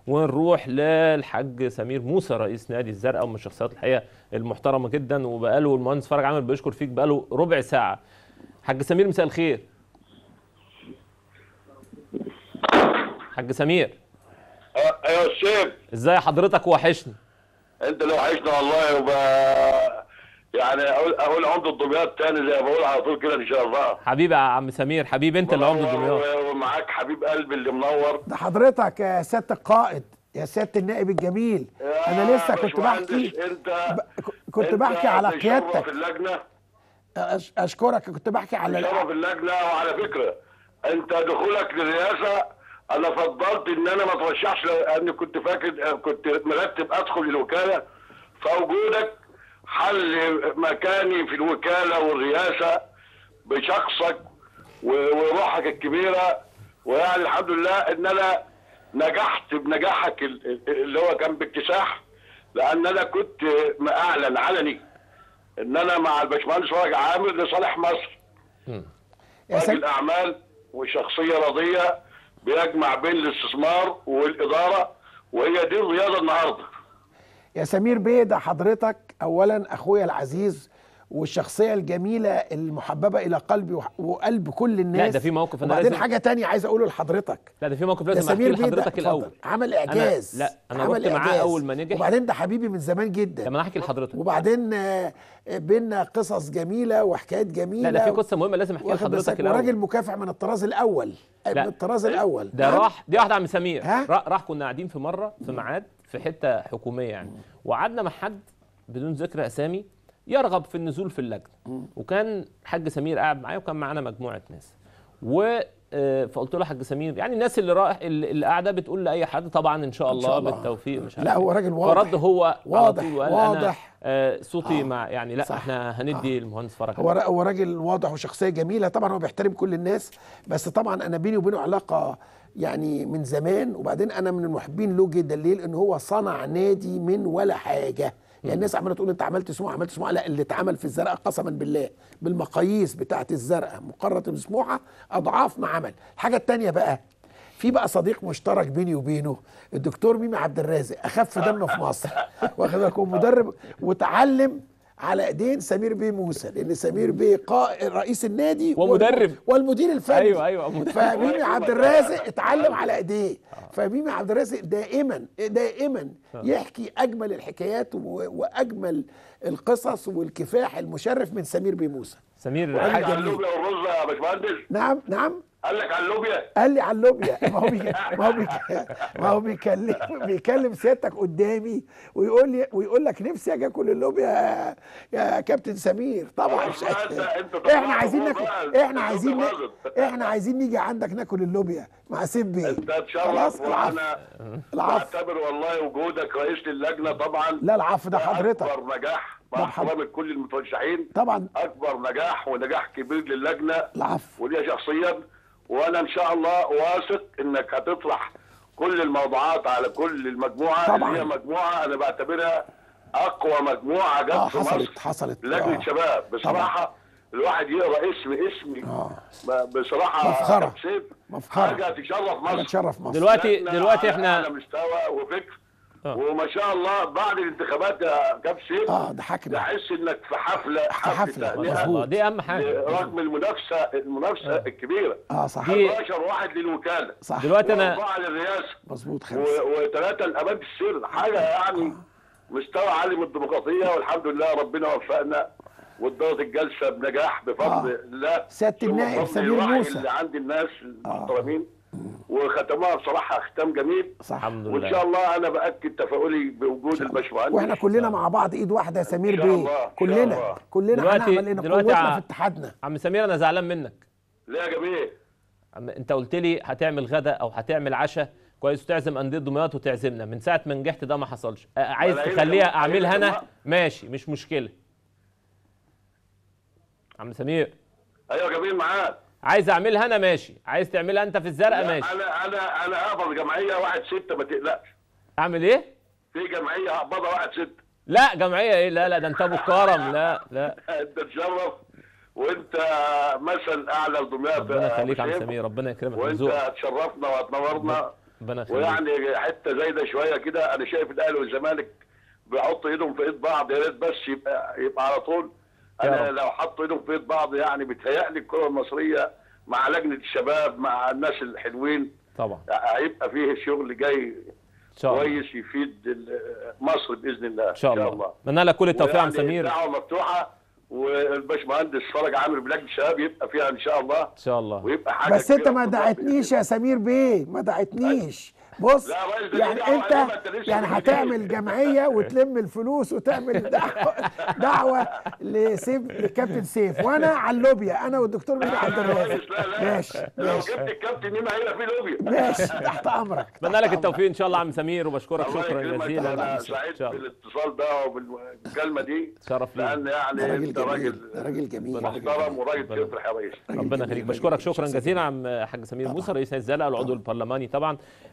ونروح للحاج سمير موسى رئيس نادي الزرقاء ومن الشخصيات الحقيقه المحترمه جدا وبقاله المهندس فرج عامر بيشكر فيك بقاله ربع ساعه حاج سمير مساء الخير حاج سمير ايوه الشيخ ازاي حضرتك وحشني انت لو عشنا والله وب... يعني اقول اقول عمده الدمياط تاني زي ما بقول على طول كده ان شاء الله حبيبي يا عم سمير حبيبي انت اللي عمده دمياط و- ومعاك حبيب قلبي اللي منور ده حضرتك يا سياده القائد يا سياده النائب الجميل انا يا لسه كنت باشمهندس، بحكي انت ب- كنت انت بحكي على بشرف قيادتك اللجنه أش- اشكرك كنت بحكي على شرف اللجنه وعلى فكره انت دخولك للرئاسه انا فضلت ان انا ما اترشحش لاني كنت فاكر كنت مرتب ادخل الوكاله فوجودك حل مكاني في الوكاله والرئاسه بشخصك و- وروحك الكبيره ويعني الحمد لله ان انا نجحت بنجاحك ال- ال- اللي هو كان باكتساح لان انا كنت اعلن علني ان انا مع الباشمهندس فرج عامر لصالح مصر يا سيد- راجل اعمال وشخصيه راضيه بيجمع بين الاستثمار والاداره وهي دي الرياضه النهارده يا سمير بيه ده حضرتك اولا اخويا العزيز والشخصيه الجميله المحببه الى قلبي وح- وقلب كل الناس ده في موقف أنا وبعدين لازم- حاجه تانية عايز اقوله لحضرتك لا ده في موقف يا لازم احكي سمير بيه ده لحضرتك الاول اتفضل. عمل اعجاز لا، أنا عمل رحت معاه إعجاز. أول ما نجح. وبعدين ده حبيبي من زمان جدا لما انا احكي لحضرتك وبعدين آه، بينا قصص جميله وحكايات جميله لا ده في قصه مهمه لازم احكيها واخد بالك؟ لحضرتك الاول وراجل مكافح من الطراز الاول من لا. الطراز الاول ده نعم؟ راح دي واحده عم سمير ها؟ را- راح كنا قاعدين في مره في ميعاد في حته حكوميه يعني وقعدنا مع حد بدون ذكر اسامي يرغب في النزول في اللجنه وكان حاج سمير قاعد معايا وكان معانا مجموعه ناس و آه، فقلت له حاج سمير يعني الناس اللي رايح اللي اللي قاعده بتقول لاي حد طبعا ان شاء الله, شاء الله. بالتوفيق مش عارف لا هو إيه. راجل واضح فرد هو على واضح طول وقال انا واضح آه، صوتي آه. مع يعني لا صح. احنا هندي المهندس فرج هو را- هو راجل واضح وشخصيه جميله طبعا هو بيحترم كل الناس بس طبعا انا بيني وبينه علاقه يعني من زمان وبعدين انا من المحبين له جدا ليه؟ لان هو صنع نادي من ولا حاجه يعني الناس عماله تقول انت عملت سموحه عملت سموحه لا اللي اتعمل في الزرقاء قسما بالله بالمقاييس بتاعه الزرقاء مقارنه بسموحه اضعاف ما عمل الحاجه الثانيه بقى في بقى صديق مشترك بيني وبينه الدكتور ميمي عبد الرازق اخف دم في مصر واخد بالك هو مدرب وتعلم على ايدين سمير بيه موسى لان سمير بيه قائد رئيس النادي ومدرب. والمدير الفني أيوة، أيوة، مدرب. فميمي عبد الرازق اتعلم على ايديه فميمي عبد الرازق دائما دائما يحكي اجمل الحكايات و- واجمل القصص والكفاح المشرف من سمير بيه موسى سمير قال لك حاجه على اللوبيا والرز يا باشمهندس نعم نعم قال لك على اللوبيا قال لي على اللوبيا ما هو بيك... ما هو بيك... ما هو بيكلم بيكلم سيادتك قدامي ويقول لي ويقول لك نفسي اجي اكل اللوبيا يا, يا كابتن سمير طبعا خلاص بقى أنت- أنت طلعت احنا عايزين فوق ناكل بقى، احنا أنت عايزين ن... باظت. احنا عايزين نيجي عندك ناكل اللوبيا مع سيف بيه انت خلاص تشرف العفو وانا العفو بعتبر والله وجودك رئيس للجنه طبعا لا العفو ده حضرتك اكبر نجاح ده مع حضرتك. احترامي لكل المترشحين طبعا اكبر نجاح ونجاح كبير للجنه العفو وليا شخصيا وانا ان شاء الله واثق انك هتطرح كل الموضوعات على كل المجموعه طبعاً. اللي هي مجموعه انا بعتبرها اقوى مجموعه جت اه في حصلت مصر حصلت لجنه آه. شباب بصراحه الواحد يقرا اسم اسمي آه. ب- بصراحه مفخرة. كابتن سيف، مفخرة. حاجه تشرف حاجه مصر تشرف مصر دلوقتي لجنة دلوقتي على احنا على مستوى وفكر آه. وما شاء الله بعد الانتخابات يا كابتن سيف اه ده حكم تحس انك في حفله حفلة. تهنئة ما شاء الله دي اهم حاجه رغم المنافسه المنافسه الكبيره اه صح دي- 11 واحد للوكاله صح دلوقتي انا واربعه للرئاسه مظبوط خمسه و- وثلاثه لابد السر حاجه يعني مستوى عالي من الديمقراطيه والحمد لله ربنا وفقنا وادارت الجلسه بنجاح بفضل آه. الله سيادة ثم النائب بفضل سمير الوعي موسى. اللي عند الناس المحترمين وختموها بصراحه ختام جميل صح الحمد وان لله شاء الله انا باكد تفاؤلي بوجود الباشمهندس واحنا كلنا مع بعض ايد واحده يا سمير إن شاء بيه الله، إن شاء كلنا الله. كلنا دلوقتي- هنعمل لان دلوقتي قوتنا ع- في اتحادنا عم سمير انا زعلان منك لا يا جميل عم انت قلت لي هتعمل غدا او هتعمل عشاء كويس وتعزم انديه دمياط وتعزمنا من ساعه ما نجحت ده ما حصلش آه، عايز أنا هنا تخليها كمان- اعملها هنا انا كمان. ماشي مش مشكله عم سمير ايوه يا جميل معاك عايز اعملها انا ماشي عايز تعملها انت في الزرقاء ماشي انا انا انا هقبض جمعيه واحد ستة ما تقلقش اعمل ايه في جمعيه هقبضها واحد ستة لا جمعيه ايه لا لا ده انت ابو كرم لا لا انت تشرف وانت مثل اعلى لدمياط ربنا يا يخليك يا أبو عم شيخ. سمير ربنا يكرمك وانت ويرزقك هتشرفنا وهتنورنا ربنا يخليك ويعني حته زايده شويه كده انا شايف الاهلي والزمالك بيحطوا ايدهم في ايد بعض يا ريت بس يبقى يبقى على طول يا انا رب. لو حطوا ايدهم في ايد بعض يعني بيتهيألي الكره المصريه مع لجنه الشباب مع الناس الحلوين طبعا هيبقى فيه شغل جاي ان شاء الله كويس يفيد ال- مصر باذن الله ان شاء الله اتمنى لك كل التوفيق يا عم ويعني سمير ان الدعوه مفتوحه والباشمهندس فرج عامر بلجنه الشباب يبقى فيها ان شاء الله شاء الله ويبقى حاجه بس انت كبيرة ما في الوقت دعتنيش يا سمير بيه ما دعتنيش بص لا يا ريس، ده يعني دي دعوة انت قديمة، انت لسه يعني ما هتعمل جيتش. جمعيه وتلم الفلوس وتعمل دعوه دعوه لسيف لكابتن سيف وانا على اللوبيا انا والدكتور مجدي عبد لا لا يا الرازق ريس، لا لا ماشي لو ماشي جبت الكابتن نيما هيبقى في لوبيا ماشي تحت امرك اتمنى لك التوفيق ان شاء الله يا عم سمير وبشكرك الله شكرا يكرمك، جزيلا انا ان سعيد شاء الله بالاتصال ده وبالمكالمه دي شرف لي لان يعني ده راجل انت جميل راجل ده راجل جميل محترم وراجل تفرح يا ريس ربنا يخليك بشكرك شكرا جزيلا عم حاج سمير موسى رئيس هيئه الزرقاء العضو البرلماني طبعا